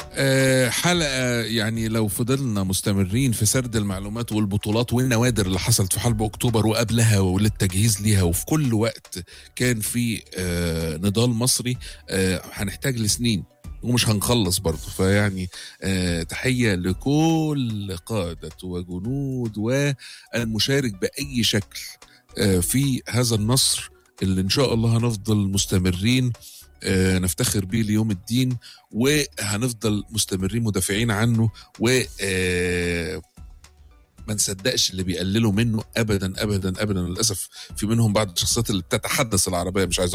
آه، حلقة يعني لو فضلنا مستمرين في سرد المعلومات والبطولات والنوادر اللي حصلت في حرب أكتوبر وقبلها وللتجهيز ليها وفي كل وقت كان في آه، نضال مصري آه، هنحتاج لسنين ومش هنخلص برضه فيعني آه تحية لكل قادة وجنود والمشارك بأي شكل آه في هذا النصر اللي إن شاء الله هنفضل مستمرين آه نفتخر بيه ليوم الدين وهنفضل مستمرين مدافعين عنه و آه ما نصدقش اللي بيقللوا منه ابدا ابدا ابدا للاسف في منهم بعض الشخصيات اللي بتتحدث العربيه مش عايز